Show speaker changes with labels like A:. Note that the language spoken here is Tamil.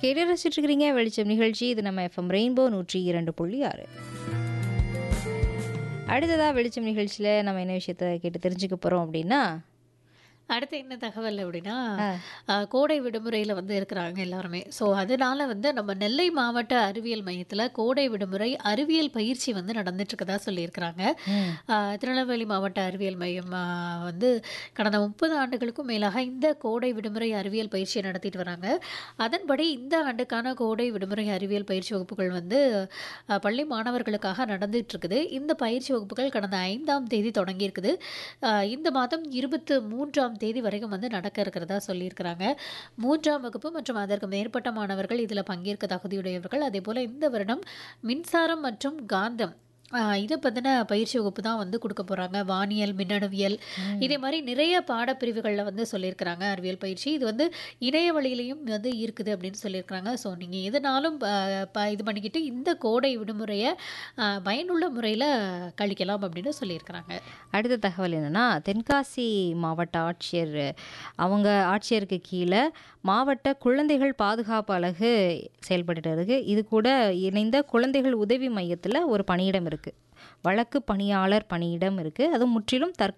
A: கேட்டு ரசிச்சுட்டு இருக்கிறீங்க வெளிச்சம் நிகழ்ச்சி இது நம்ம எஃப்எம் ரெயின்போ நூற்றி இரண்டு புள்ளி ஆறு அடுத்ததாக வெளிச்சம் நிகழ்ச்சியில் நம்ம என்ன விஷயத்த கேட்டு தெரிஞ்சுக்க போகிறோம் அப்படின்னா
B: அடுத்து என்ன தகவல் அப்படின்னா அஹ், கோடை விடுமுறையில் வந்து இருக்கிறாங்க எல்லாருமே ஸோ அதனால வந்து நம்ம நெல்லை மாவட்ட அறிவியல் மையத்தில் கோடை விடுமுறை அறிவியல் பயிற்சி வந்து நடந்துட்டு இருக்கதா சொல்லியிருக்கிறாங்க அஹ், திருநெல்வேலி மாவட்ட அறிவியல் மையம் அஹ், வந்து கடந்த முப்பது ஆண்டுகளுக்கும் மேலாக இந்த கோடை விடுமுறை அறிவியல் பயிற்சியை நடத்திட்டு வராங்க அதன்படி இந்த ஆண்டுக்கான கோடை விடுமுறை அறிவியல் பயிற்சி வகுப்புகள் வந்து அஹ், பள்ளி மாணவர்களுக்காக நடந்துட்டு இருக்குது இந்த பயிற்சி வகுப்புகள் கடந்த ஐந்தாம் தேதி தொடங்கி இருக்குது அஹ், இந்த மாதம் இருபத்து மூன்றாம் தேதி வரைக்கும் வந்து நடக்க இருக்கிறதா சொல்லியிருக்கிறாங்க மூன்றாம் வகுப்பு மற்றும் அதற்கு மேற்பட்ட மாணவர்கள் இதில் பங்கேற்க தகுதியுடையவர்கள் அதே போல் இந்த வருடம் மின்சாரம் மற்றும் காந்தம் ஆஹ் இதை பற்றின பயிற்சி வகுப்பு தான் வந்து கொடுக்க போகிறாங்க வானியல் மின்னணுவியல் இதே மாதிரி நிறைய பாடப்பிரிவுகளில் வந்து சொல்லியிருக்கிறாங்க அறிவியல் பயிற்சி இது வந்து இணைய வழியிலையும் வந்து இருக்குது அப்படின்னு சொல்லியிருக்கிறாங்க ஸோ நீங்கள் எதுனாலும் ஆஹ் ப- இது பண்ணிக்கிட்டு இந்த கோடை விடுமுறையை ஆஹ் பயனுள்ள முறையில் கழிக்கலாம் அப்படின்னு சொல்லியிருக்கிறாங்க
A: அடுத்த தகவல் என்னன்னா தென்காசி மாவட்ட ஆட்சியர் அவங்க ஆட்சியருக்கு கீழே மாவட்ட குழந்தைகள் பாதுகாப்பு அலகு செயல்பட்டு இருக்கு இது கூட இணைந்த குழந்தைகள் உதவி மையத்தில் ஒரு பணியிடம் இருக்குது வழக்கு பணியாளர் பணியிடம் இருக்குது அது முற்றிலும் தற்காலிக